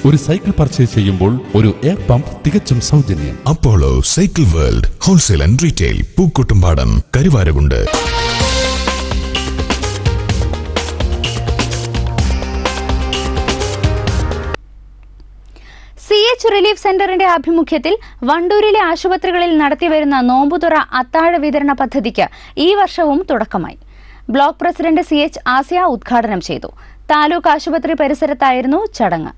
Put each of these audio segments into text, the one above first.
ഒരു cycle purchase ചെയ്യുമ്പോൾ ഒരു എയർ പമ്പ് തികച്ചും സൗജന്യം Apollo cycle world wholesale and retail Pookkottumpadam Karuvarakundu C H relief സെന്ററിന്റെ ആഭിമുഖ്യത്തിൽ വണ്ടൂരിലെ ആശുപത്രികളിൽ നടത്തിവരുന്ന നോമ്പുതുറ അത്താഴ വിതരണ പദ്ധതിക്ക് ഈ വർഷവും തുടക്കമായി block president C H Asiya ഉദ്ഘാടനം ചെയ്തു താലൂക്ക് ആശുപത്രി പരിസരത്തായിരുന്നു ചടങ്ങ്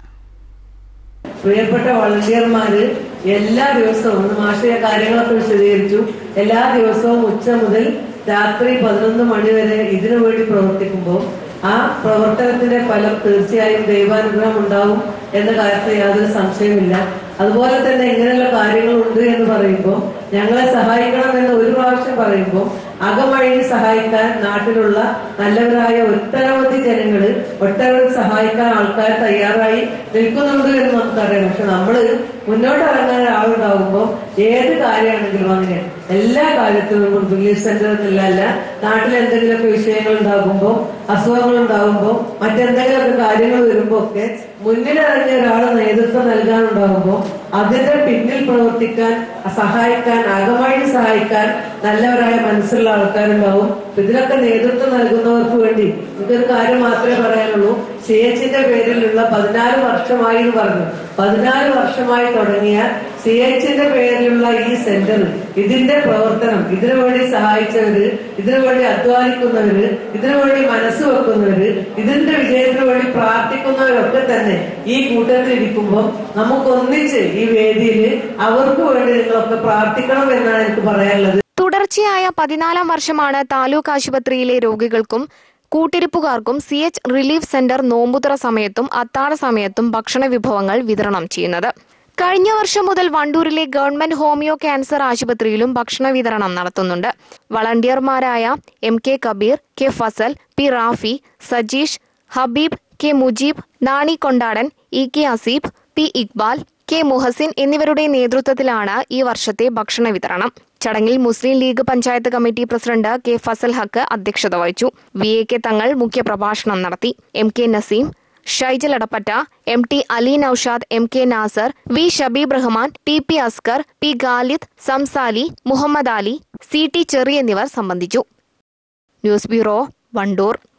പ്രിയപ്പെട്ട വളണ്ടിയർമാര് എല്ലാ ദിവസവും മാഷിക കാര്യങ്ങളൊക്കെ വിശദീകരിച്ചു എല്ലാ ദിവസവും ഉച്ച മുതൽ രാത്രി പതിനൊന്ന് മണി വരെ ഇതിനു വേണ്ടി പ്രവർത്തിക്കുമ്പോൾ ആ പ്രവർത്തനത്തിന്റെ ഫലം തീർച്ചയായും ദൈവാനുഗ്രഹം ഉണ്ടാവും എന്ന കാര്യത്തിൽ യാതൊരു സംശയമില്ല അതുപോലെ തന്നെ ഇങ്ങനെയുള്ള കാര്യങ്ങളുണ്ട് എന്ന് പറയുമ്പോൾ ഞങ്ങളെ സഹായിക്കണം എന്ന് ഒരു പ്രാവശ്യം പറയുമ്പോൾ അകമഴിയിൽ സഹായിക്കാൻ നാട്ടിലുള്ള നല്ലവരായ ഒട്ടനവധി ജനങ്ങള് ഒട്ടനവധി സഹായിക്കാൻ ആൾക്കാർ തയ്യാറായി നിൽക്കുന്നുണ്ട് എന്ന് നമുക്കറിയാം പക്ഷെ നമ്മള് മുന്നോട്ട് ഇറങ്ങാൻ ആളുണ്ടാവുമ്പോൾ ഏത് കാര്യമാണെങ്കിലും അങ്ങനെ എല്ലാ കാര്യത്തിലും റിലീഫ് സെന്റർ എന്നില്ല നാട്ടിൽ എന്തെങ്കിലുമൊക്കെ വിഷയങ്ങൾ ഉണ്ടാകുമ്പോൾ അസുഖങ്ങൾ ഉണ്ടാകുമ്പോൾ മറ്റെന്തെങ്കിലുമൊക്കെ കാര്യങ്ങൾ വരുമ്പോൾ ഒക്കെ മുന്നിലിറങ്ങിയ ഒരാൾ നേതൃത്വം നൽകാനുണ്ടാകുമ്പോൾ അതിന്റെ പിന്നിൽ പ്രവർത്തിക്കാൻ സഹായിക്കാൻ അകമായി സഹായിക്കാൻ നല്ലവരായ മനസ്സുള്ള ആൾക്കാരുണ്ടാവും ഇതിലൊക്കെ നേതൃത്വം നൽകുന്നവർക്ക് വേണ്ടി ഇതൊരു കാര്യം മാത്രമേ പറയാനുള്ളൂ സി എച്ചിന്റെ പേരിലുള്ള പതിനാല് വർഷമായി എന്ന് പറഞ്ഞു പതിനാല് വർഷമായി തുടങ്ങിയ സി എച്ചിന്റെ പേരിലുള്ള ഈ സെന്റർ ഇതിന്റെ പ്രവർത്തനം ഇതിനു വേണ്ടി സഹായിച്ചവര് ഇതിനു വേണ്ടി അധ്വാനിക്കുന്നവര് ഇതിനു വേണ്ടി മനസ്സ് വെക്കുന്നവര് ഇതിന്റെ വിജയത്തിന് വേണ്ടി പ്രാർത്ഥിക്കുന്നവരൊക്കെ തന്നെ ഈ കൂട്ടത്തിൽ ഇരിക്കുമ്പോൾ നമുക്ക് ഒന്നിച്ച് ഈ വേദിയിൽ അവർക്ക് വേണ്ടി നിങ്ങളൊക്കെ പ്രാർത്ഥിക്കണം എന്നാണ് എനിക്ക് പറയാനുള്ളത് തുടർച്ചയായ പതിനാലാം വർഷമാണ് താലൂക്ക് ആശുപത്രിയിലെ രോഗികൾക്കും കൂട്ടിരിപ്പുകാർക്കും സി എച്ച് റിലീഫ് സെന്റർ നോമ്പുതുറ സമയത്തും അത്താഴ സമയത്തും ഭക്ഷണ വിഭവങ്ങൾ വിതരണം ചെയ്യുന്നത് കഴിഞ്ഞ വർഷം മുതൽ വണ്ടൂരിലെ ഗവൺമെന്റ് ഹോമിയോ ക്യാൻസർ ആശുപത്രിയിലും ഭക്ഷണ വിതരണം നടത്തുന്നുണ്ട് വളണ്ടിയർമാരായ M K Kabeer K Fasal P Rafi Sajeesh Habeeb K Mujeeb Nani Kondadan E K Aseeb P Iqbal K Muhasin എന്നിവരുടെ നേതൃത്വത്തിലാണ് ഈ വർഷത്തെ ഭക്ഷണ വിതരണം ചടങ്ങിൽ Muslim League panchayat committee president K Fasal Haq അധ്യക്ഷത വഹിച്ചു വി എ കെ തങ്ങൾ മുഖ്യപ്രഭാഷണം നടത്തി M K Naseem Shaijal Adappatta M T Ali Noushad M K Nasar V Shabeeb Rahman T P Askar P Khalid Samsali Muhammad Ali C T Cherry എന്നിവർ സംബന്ധിച്ചു ന്യൂസ് ബ്യൂറോ വണ്ടൂർ